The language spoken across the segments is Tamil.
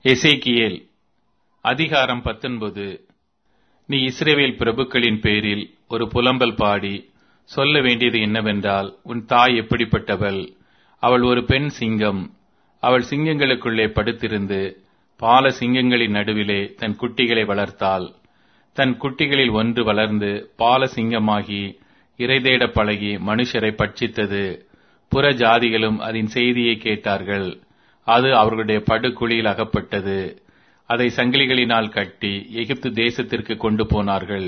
எசேக்கியேல் அதிகாரம் பத்தொன்பது நீ இஸ்ரேவேல் பிரபுக்களின் பேரில் ஒரு புலம்பல் பாடி சொல்ல வேண்டியது என்னவென்றால் உன் தாய் எப்படிப்பட்டவள் அவள் ஒரு பெண் சிங்கம் அவள் சிங்கங்களுக்குள்ளே படுத்திருந்து பால சிங்கங்களின் நடுவிலே தன் குட்டிகளை வளர்த்தாள் தன் குட்டிகளில் ஒன்று வளர்ந்து பால சிங்கமாகி இறைதேட பழகி மனுஷரை பட்சித்தது புற ஜாதிகளும் அதன் செய்தியை கேட்டார்கள் அது அவர்களுடைய படுகுழியில் அகப்பட்டது அதை சங்கிலிகளினால் கட்டி எகிப்து தேசத்திற்கு கொண்டு போனார்கள்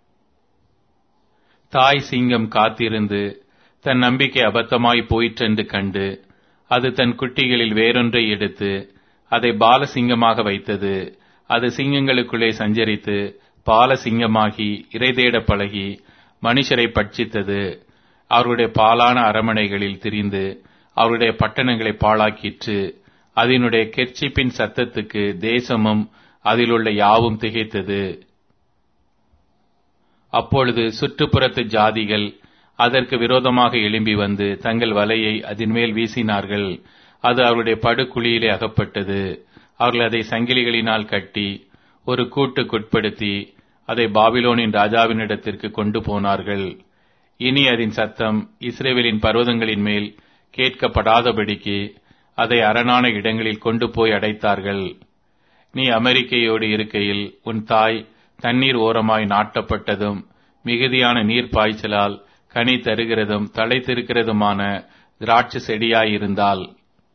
தாய் சிங்கம் காத்திருந்து தன் நம்பிக்கை அபத்தமாய் போயிற்றென்று கண்டு அது தன் குட்டிகளில் வேறொன்றை எடுத்து அதை பாலசிங்கமாக வைத்தது அது சிங்கங்களுக்குள்ளே சஞ்சரித்து பாலசிங்கமாகி இறைதேட பழகி மனுஷரை பட்சித்தது அவர்களுடைய பாலான அரமனைகளில் திரிந்து அவருடைய பட்டணங்களை பாழாக்கிற்று அதனுடைய கெர்ச்சிப்பின் சத்தத்துக்கு தேசமும் அதிலுள்ள யாவும் திகைத்தது அப்பொழுது சுற்றுப்புறத்து ஜாதிகள் அதற்கு விரோதமாக எழும்பி வந்து தங்கள் வலையை அதன் மேல் வீசினார்கள் அது அவருடைய படுகுழியிலே அகப்பட்டது அவர்கள் அதை சங்கிலிகளினால் கட்டி ஒரு கூட்டுக்குட்படுத்தி அதை பாபிலோனின் ராஜாவினிடத்திற்கு கொண்டு போனார்கள் இனி அதன் சத்தம் இஸ்ரேவேலின் பர்வதங்களின் மேல் கேட்கப்படாதபடிக்கு அதை அரணான இடங்களில் கொண்டு போய் அடைத்தார்கள் நீ அமெரிக்கையோடு இருக்கையில் உன் தாய் தண்ணீர் ஓரமாய் நாட்டப்பட்டதும் மிகுதியான நீர் பாய்ச்சலால் கனி தருகிறதும் தழைத்திருக்கிறதுமான திராட்சை செடியாயிருந்தால்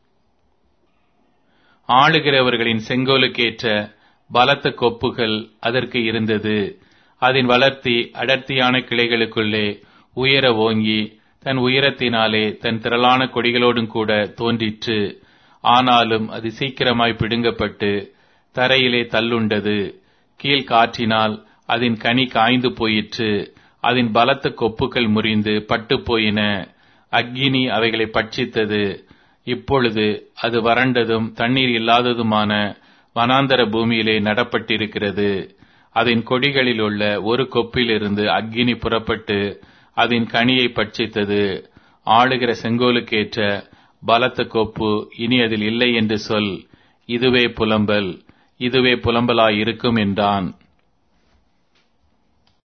ஆளுகிறவர்களின் செங்கோலுக்கேற்ற பலத்த கொப்புகள் அதற்கு இருந்தது அதன் வளர்த்தி அடர்த்தியான கிளைகளுக்குள்ளே உயர ஓங்கி தன் உயரத்தினாலே தன் திரளான கொடிகளோடும் கூட தோன்றிற்று ஆனாலும் அது சீக்கிரமாய் பிடுங்கப்பட்டு தரையிலே தள்ளுண்டது கீழ் காற்றினால் அதன் கனி காய்ந்து போயிற்று அதன் பலத்த கொப்புகள் முறிந்து பட்டு போயின அக்கினி அவைகளை பட்சித்தது இப்பொழுது அது வறண்டதும் தண்ணீர் இல்லாததுமான வனாந்தர பூமியிலே நடப்பட்டிருக்கிறது அதன் கொடிகளில் உள்ள ஒரு கொப்பிலிருந்து அக்கினி புறப்பட்டு அதன் கனியை பட்சித்தது ஆளுகிற செங்கோலுக்கேற்ற பலத்த கொப்பு இனி அதில் இல்லை என்று சொல் இதுவே புலம்பல் இதுவே புலம்பலாயிருக்கும் என்றான்